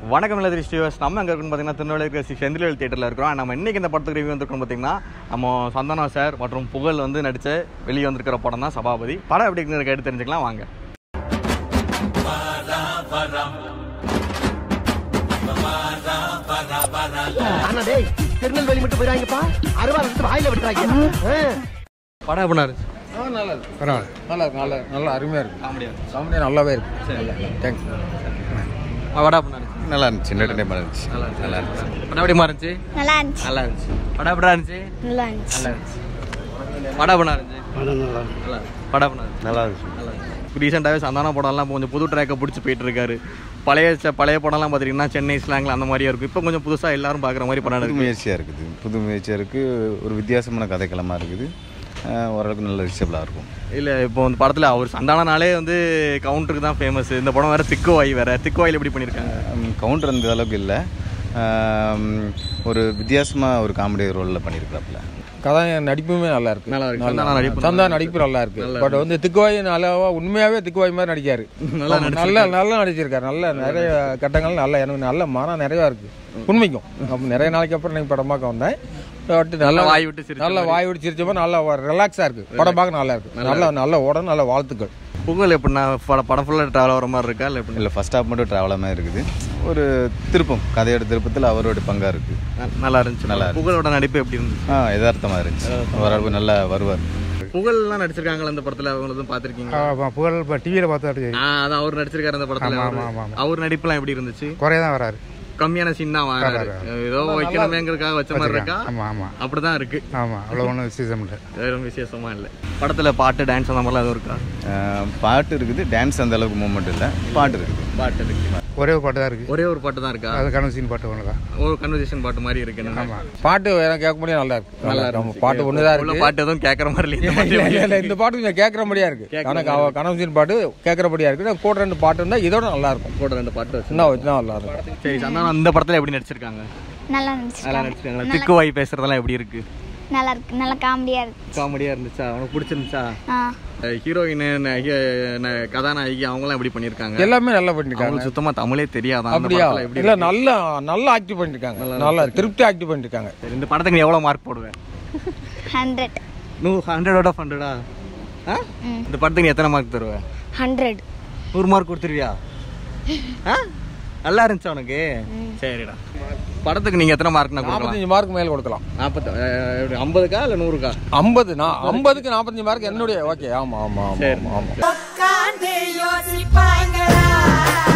வணக்கம் இல்லை ஸ்ரீவாஸ் நம்ம எங்கே இருக்குன்னு பார்த்தீங்கன்னா திருநெல்வேலி இருக்கிற ஸ்ரீ செந்தில்வேல் தேட்டரில் இருக்கிறோம் நம்ம இன்னைக்கு இந்த படத்துக்கு ரிவ்யூ வந்திருக்கோம் பார்த்தீங்கன்னா நம்ம சந்தனா சார் மற்றும் புகழ் வந்து நடித்த வெளியே வந்திருக்கிற படம் தான் சபாபதி படம் எப்படி இருக்குன்னு கேட்டு தெரிஞ்சுக்கலாம் வாங்க ஆனா டேய் திருநெல்வேலி மட்டும் போயிடாங்கப்பா அறுபது வருஷம் வாயில விட்டுறாங்க படம் எப்படி இருக்கு நல்லா இருக்கு பரவாயில்ல நல்லா இருக்கு நல்லா நல்லா அருமையாக இருக்கு காமெடியாக காமெடியாக நல்லாவே இருக்கு தேங்க்ஸ் படம் எப்படி இருந்துச்சு நல்லா இருந்துச்சு என்டர்டைன்மெண்ட் இருந்துச்சு நல்லா இருந்துச்சு நல்லா இருந்துச்சு படம் எப்படி இருந்துச்சு நல்லா இருந்துச்சு நல்லா இருந்துச்சு படம் எப்படி இருந்துச்சு நல்லா இருந்துச்சு நல்லா இருந்துச்சு படம் எப்படி இருந்துச்சு நல்லா இருந்துச்சு. படம் எப்படி இருந்துச்சு நல்லா இருந்துச்சு ரீசெண்டாகவே சந்தான படம்லாம் இப்போ கொஞ்சம் புது ட்ராக்கை பிடிச்சி போயிட்டு இருக்காரு பழைய ச- பழைய படம்லாம் பார்த்தீங்கன்னா சென்னை ஸ்லாங்கில் அந்த மாதிரியா இருக்கும் இப்போ கொஞ்சம் புதுசாக எல்லாரும் பார்க்குற மாதிரி படம் புது இருக்கு முயற்சியாக இருக்குது புது முயற்சியாக இருக்குது ஒரு வித்தியாசமான கதைக்களமாக இருக்குது அஹ் ஓரளவுக்கு நல்ல ரிசபிளாக இருக்கும் இல்லை இப்போ வந்து படத்தில் அவர் சந்தானனாலே வந்து கவுண்டருக்கு தான் ஃபேமஸ் இந்த படம் வேறு திக்குவாய் வேறு திக்குவாயில் எப்படி பண்ணியிருக்காங்க கவுண்டர் அந்த அளவுக்கு இல்லை ஒரு வித்தியாசமாக ஒரு காமெடி ரோலில் பண்ணியிருக்காப்புல கதை நடிப்புமே நல்லா இருக்கு நல்லா இருக்கு. சந்தான நடிப்பு சந்தா நடிப்பு நல்லா இருக்கு பட் வந்து திக்குவாய் நல்லா உண்மையாவே திக்குவாய் மாதிரி நடிக்காரு நல்லா நல்லா நல்லா நடிச்சிருக்காரு நல்ல நிறைய கட்டங்கள் நல்ல எனக்கு நல்ல மனம் நிறையா இருக்கு உண்மைக்கும் அப்ப நிறைய நாளைக்கு அப்புறம் நீங்க படம் பார்க்க வந்தேன் பட் நல்லா நல்லா வாய் விட்டு சிரிச்ச நல்ல வாய் விட்டு சிரிச்ச மாதிரி நல்லா ரிலாக்ஸாக இருக்கு படம் பார்க்க நல்லா இருக்கு நல்ல நல்ல உடனே நல்ல வாழ்த்துக்கள் புகழ் எப்படின்னா படம் படம் ஃபுல்லாக ட்ராவல் ஆகிற மாதிரி இருக்கா இல்லை எப்படி இல்லை ஃபர்ஸ்ட் ஹாஃப் மட்டும் ட்ராவலாக இருக்குது ஒரு திருப்பம் கதையோட திருப்பத்தில் அவரோட பங்காக இருக்குது ந- நல்லா இருந்துச்சு நல்லா நல்லா புகழோட நடிப்பு எப்படி இருந்துச்சு ஆ யதார்த்தமாக இருந்துச்சு ஓரளவுக்கு நல்லா வருவார் புகழ்லாம் நடிச்சிருக்காங்களா அந்த படத்தில் அவங்க எதுவும் பார்த்துருக்கீங்க ஆமாம் புகழ் இப்போ டிவியில் பார்த்து அப்படி ஆ அதான் அவர் நடிச்சிருக்காரு அந்த படத்தில் ஆமா, ஆமா, ஆமா, ஆமா. அவர் நடிப்புலாம் எப்படி இருந்துச்சு குறைய தான் வராரு கம்மியான சீன் தான் வாங்குறாரு ஏதோ வைக்கணுமேங்கிறதுக்காக வச்ச மாதிரி இருக்கா ஆமாம் ஆமாம் அப்படிதான் இருக்கு ஆமாம் அவ்வளோ ஒன்றும் விசேஷம் இல்லை வேற விசேஷமா இல்லை படத்துல பாட்டு டான்ஸ் அந்த மாதிரிலாம் எதுவும் இருக்கா அஹ் பாட்டு இருக்குது டான்ஸ் அந்த அளவுக்கு மூமெண்ட் இல்லை பாட்டு இருக்குது பாட்டு இருக்கு ஒரே ஒரு பாட்டு தான் இருக்குது ஒரே ஒரு பாட்டு தான் இருக்கா அது கனவுசீன் பாட்டு ஒன்று தான் ஒரு கன்வர்சேஷன் பாட்டு மாதிரி இருக்கு என்னன்னா. ஆமாம் பாட்டு எனக்கு கேட்க முடியாது நல்லா இருக்கு நல்லா இருக்கு ஆமா, பாட்டு ஒன்று தான் உள்ள இருக்கு பாட்டு எதுவும் கேட்கற மாதிரி இல்லை இந்த பாட்டு இல்ல, எப்படி இல்ல, இல்ல, இருக்கு? இந்த பாட்டு கொஞ்சம் கேட்குறபடியா இருக்கு கேட்கற எனக்கு அவ கனவுசின் பாட்டு கேட்குறபடியா இருக்கு நான் கூட ரெண்டு பாட்டு இருந்தால் இதோட நல்லா இருக்கும் கூட ரெண்டு பாட்டு வச்சு இன்னும் வச்சுனா நல்லா இருக்கும் சரி சந்தானம் அந்த படத்துல எப்படி நடிச்சிருக்காங்க நல்லா நல்லா இருந்துச்சு நடிச்சிருக்காங்க திக்கு வாய் பேசுறதெல்லாம் எப்படி இருக்கு நல்லா இருக்கு நல்லா காமெடியா இருக்கு காமெடியா இருந்துச்சா உனக்கு பிடிச்சிருந்துச்சா ஆ ஹீரோயின் கதாநாயகி அவங்களாம் எப்படி பண்ணிருக்காங்க எல்லாமே நல்லா பண்ணிருக்காங்க அவங்களுக்கு சுத்தமா தமிழே தெரியாதான் அந்த அப்படியா படத்துல எப்படி இல்ல நல்லா நல்லா ஆக்டிவ் பண்ணிருக்காங்க நல்லா திருப்தி ஆக்டிவ் பண்ணிருக்காங்க சரி, இந்த படத்துக்கு நீ எவ்வளவு மார்க் போடுவேன் ஹண்ட்ரட் நூ ஹண்ட்ரட் அவுட் ஆஃப் ஹண்ட்ரடா இந்த படத்துக்கு நீ எத்தனை மார்க் தருவ ஹண்ட்ரட் நூறு மார்க் கொடுத்துருவியா ஆ? நல்லா இருந்துச்சா உனக்கு சரிடா படத்துக்கு நீங்க எத்தனை மார்க் நான் கொடுக்கலாம் நாற்பத்தஞ்சு மார்க் மேல கொடுக்கலாம் நாற்பத்தி ஐம்பதுக்கா இல்லை நூறுக்கா ஐம்பது நான் ஐம்பதுக்கு நாற்பத்தஞ்சு மார்க் என்னுடைய ஓகே ஆமா ஆமா ஆமா சரி. ஆமா ஆமா உட்கார்ந்து யோசிப்பாங்களா